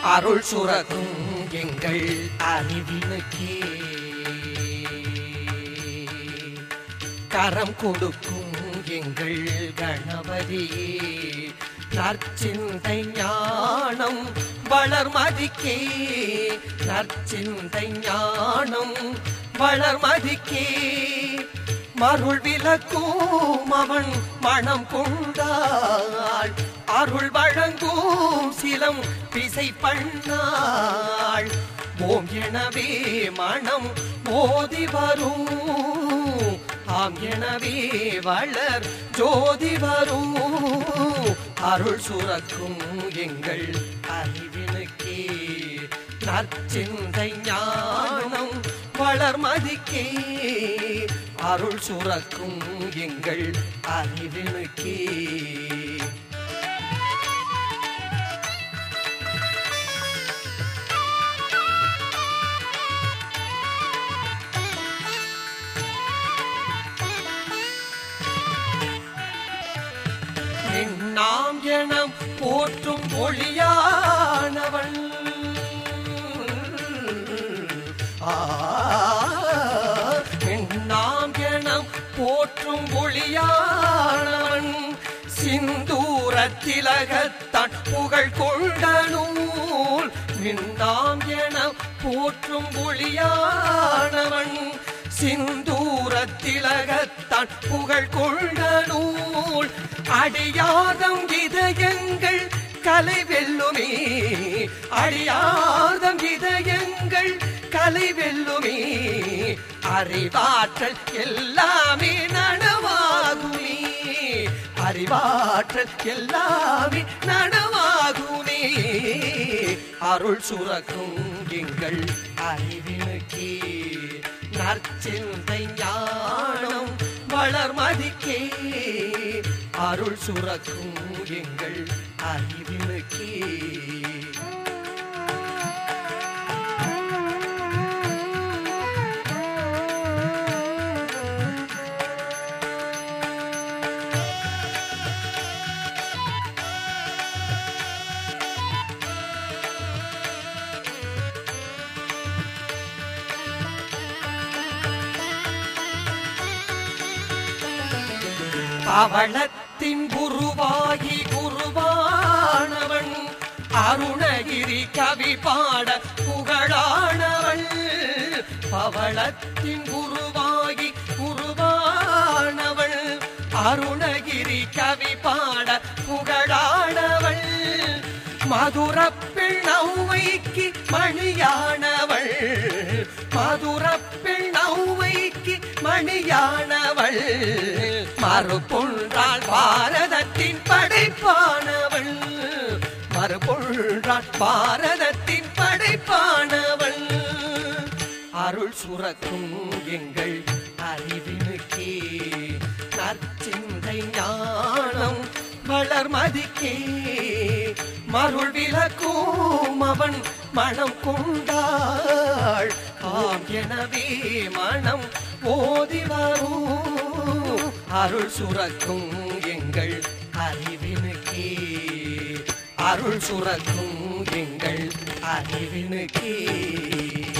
அருள் சுரக்கும் எங்கள் அறிவினுக்கே கரம் கொடுக்கும் எங்கள் கணபதியே நற்சிந்தை ஞானம் வளர்மதிக்கே நற்சிந்தை ஞானம் வளர்மதிக்கே மருள் விளக்கும் அவன் மனம் கொண்டாள் அருள் வழங்கும் சிலம் பிசை பண்ணாள் ஓம் எனவே மனம் ஓதி வரும் ஆம் எனவே வளர் ஜோதி வரும் அருள் சுரக்கும் எங்கள் அறிவினுக்கே நற்சிந்தை ஞானம் வளர்மதிக்கே அருள் சுரக்கும் எங்கள் அறிவினுக்கே நாம் எனம் போற்றும் ஒளியானவன் ஆ, நாம் எனம் போற்றும் ஒளியானவன் சிந்தூர திலகத்தான் புகழ் கொண்ட நூல் மின்னாம் என போற்றும் ஒளியானவன் சிந்தூர திலகத்தான் புகழ் கொண்ட நூல் அடியாதம் இதயங்கள் கலை வெல்லுமே அடியாதம் இதயங்கள் கலை வெல்லுமே அறிவாற்றல் எல்லாமே நனவாகுமே அறிவாற்றல் எல்லாமே நனவாகுமே அருள் சுரக்கும் எங்கள் அறிவினுக்கே நற்சிந்தை ஞானம் வளர்மதிக்கே அருள் சுரக்கும் எங்கள் அறிவினுக்கே பவளத்தின் குருவாகி குருவானவன் அருணகிரி கவி பாட புகழானவள் பவளத்தின் குருவாகி குருவானவள் அருணகிரி கவி பாட புகழானவள் மதுர பெண்ணவைக்கு மணியானவள் மதுர பெண்ணவைக்கு மணியானவள் மறுபொன்றாள் பாரதத்தின் படைப்பானவள் மறுபொன்றாள் பாரதத்தின் படைப்பானவள் அருள் சுரக்கும் எங்கள் அறிவினுக்கே நற்சிந்தை ஞானம் வளர்மதிக்கே மருள் விளக்கும் அவன் மனம் கொண்டாள் ஆம் எனவே மனம் ஓதி வரும் அருள் சுரக்கும் எங்கள் அறிவினுக்கே அருள் சுரக்கும் எங்கள் அறிவினுக்கே